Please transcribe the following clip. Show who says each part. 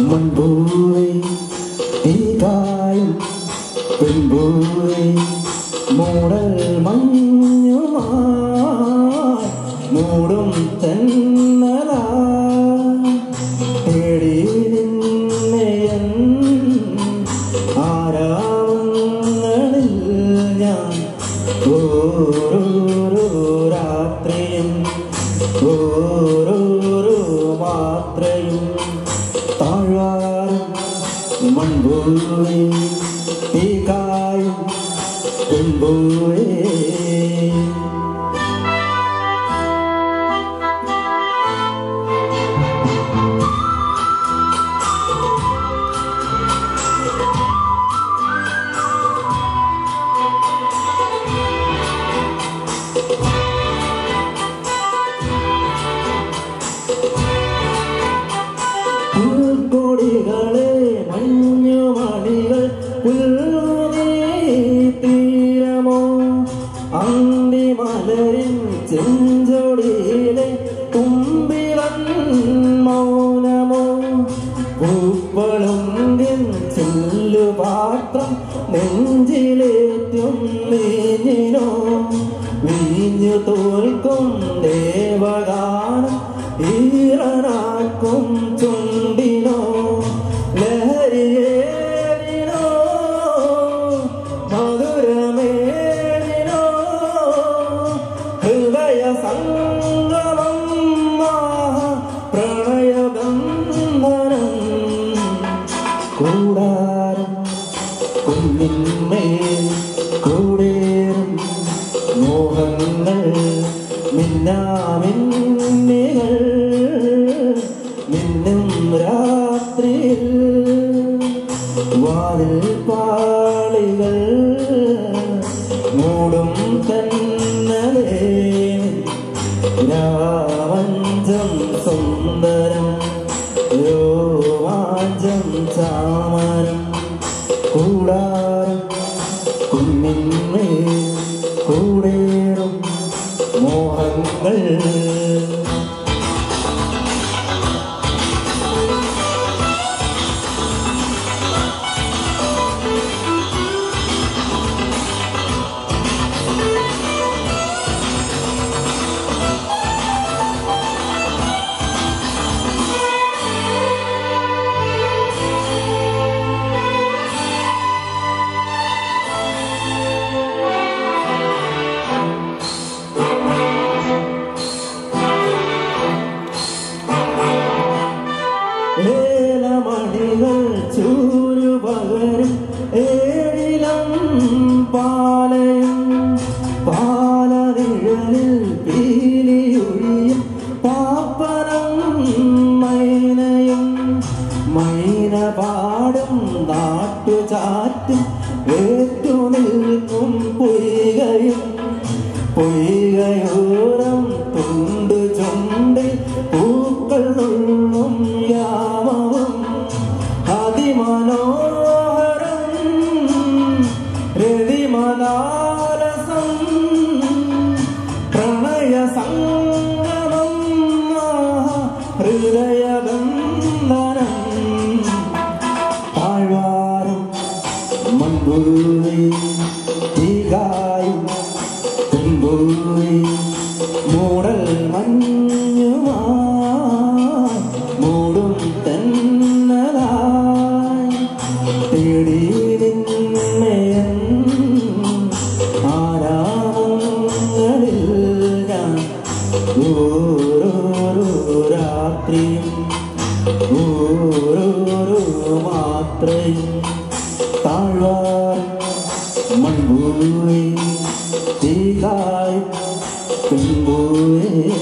Speaker 1: മൺപൂവേ തീകായും പെൺപൂവേ മൂടൽ മഞ്ഞുമായി മൂടും തെന്നലാ തേടി നിന്നെയൻ ആരാവങ്ങളിൽ ഞാൻ ഓരോരോ രാത്രിയും ഓരോരോ മാത്രയും താഴ്വാരം മൺപൂവേ തീകായും പെൺപൂവേ പുൽക്കൊടികളെ മഞ്ഞുമണികൾ പുൽനീ തീരമോ അന്തിമലരിൻ ചെഞ്ചൊടിയിലെ തുമ്പിളൻ മൗനമോ പൂപ്പളുങ്കിൻ ചെല്ലുപാത്രം നെഞ്ചിലേറ്റും നീഞ്ഞിനോ വീഞ്ഞു തോൽക്കും ദേവഗാനം ഈറനാക്കും ചുണ്ടിനോ ലഹരിയേറിനോ മധുരമേറിനോ ഹൃദയ സംഗമം പ്രണയബന്ധനം കൂടാരം കുഞ്ഞിന്മേൽ കൂടേറും മോഹങ്ങൾ മിന്നാമിന്നികൾ മിന്നും രാത്രിയിൽ വാതിൽ പാളികൾ മൂടും തന്നലേ രാമഞ്ചം സുന്ദരം രോമാഞ്ചം ചാമരം കൂടാരം കുഞ്ഞിന്മേൽ കൂടേറും മോഹങ്ങൾ ഏലമണികൾ ചൂരുപകരും ഏഴിലം പാലയും പാലനിഴലിൽ പീലിയൊഴിയും പാപ്പനം മൈനയും മൈന പാടും നാട്ടുചാറ്റും ഏറ്റു നിൽക്കും പൊയ്കയും പൊയ്കയോരം തുണ്ടു ചുണ്ടിൽ പൂക്കൾ നുള്ളും യാമവും അതിമനോഹരം രതിമലാരസം പ്രണയ സംഗമം ഹൃദയബന്ധനം താഴ്വാരം മൺപൂവേ തീകായും തുമ്പൂവേ മൂടൽ മഞ്ഞുമായി മൂടും തെന്നലായി തേടി നിന്നെയൻ ആരാമങ്ങളിൽ ഞാൻ ഓരോരോ രാത്രിയും ഓരോരോ മാത്രയും താഴ്വാർ മൺപൂവേ തീകായി പെൺപൂവേ